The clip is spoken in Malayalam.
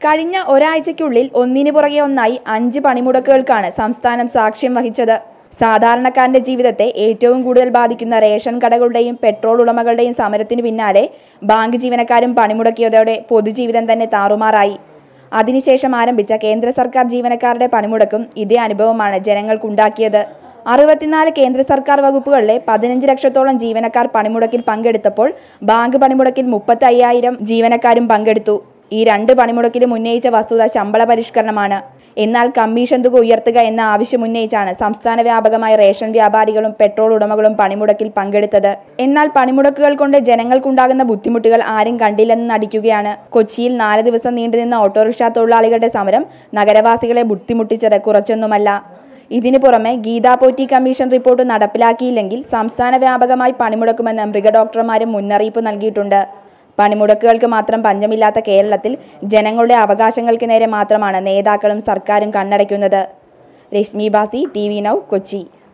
കഴിഞ്ഞ ഒരാഴ്ചയ്ക്കുള്ളിൽ ഒന്നിനു പുറകെ ഒന്നായി അഞ്ച് പണിമുടക്കുകൾക്കാണ് സംസ്ഥാനം സാക്ഷ്യം വഹിച്ചത് സാധാരണക്കാരന്റെ ജീവിതത്തെ ഏറ്റവും കൂടുതൽ ബാധിക്കുന്ന റേഷൻ കടകളുടെയും പെട്രോൾ ഉടമകളുടെയും സമരത്തിനു പിന്നാലെ ബാങ്ക് ജീവനക്കാരും പണിമുടക്കിയതോടെ പൊതുജീവിതം തന്നെ താറുമാറായി അതിനുശേഷം ആരംഭിച്ച കേന്ദ്ര സർക്കാർ ജീവനക്കാരുടെ പണിമുടക്കും ഇതേ അനുഭവമാണ് ജനങ്ങൾക്കുണ്ടാക്കിയത് അറുപത്തിനാല് കേന്ദ്ര സർക്കാർ വകുപ്പുകളിലെ പതിനഞ്ച് ലക്ഷത്തോളം ജീവനക്കാർ പണിമുടക്കിൽ പങ്കെടുത്തപ്പോൾ ബാങ്ക് പണിമുടക്കിൽ മുപ്പത്തി അയ്യായിരം ജീവനക്കാരും പങ്കെടുത്തു ഈ രണ്ട് പണിമുടക്കിലും ഉന്നയിച്ച വസ്തുത ശമ്പള പരിഷ്കരണമാണ് എന്നാൽ കമ്മീഷൻ തുക ഉയർത്തുക എന്ന ആവശ്യം ഉന്നയിച്ചാണ് സംസ്ഥാന വ്യാപകമായി റേഷൻ വ്യാപാരികളും പെട്രോൾ ഉടമകളും പണിമുടക്കിൽ പങ്കെടുത്തത് എന്നാൽ പണിമുടക്കുകൾ കൊണ്ട് ജനങ്ങൾക്കുണ്ടാകുന്ന ബുദ്ധിമുട്ടുകൾ ആരും കണ്ടില്ലെന്ന് നടിക്കുകയാണ് കൊച്ചിയിൽ നാല് ദിവസം നീണ്ടുനിന്ന ഓട്ടോറിക്ഷ തൊഴിലാളികളുടെ സമരം നഗരവാസികളെ ബുദ്ധിമുട്ടിച്ചത് കുറച്ചൊന്നുമല്ല ഇതിനു പുറമെ ഗീതാ പോറ്റി കമ്മീഷൻ റിപ്പോർട്ട് നടപ്പിലാക്കിയില്ലെങ്കിൽ സംസ്ഥാന വ്യാപകമായി പണിമുടക്കുമെന്ന് മൃഗഡോക്ടർമാരും മുന്നറിയിപ്പ് നൽകിയിട്ടുണ്ട് പണിമുടക്കുകൾക്ക് മാത്രം പഞ്ചമില്ലാത്ത കേരളത്തിൽ ജനങ്ങളുടെ അവകാശങ്ങൾക്ക് നേരെ മാത്രമാണ് നേതാക്കളും സർക്കാരും കണ്ണടയ്ക്കുന്നത് Reshmi Basi T V now Kochi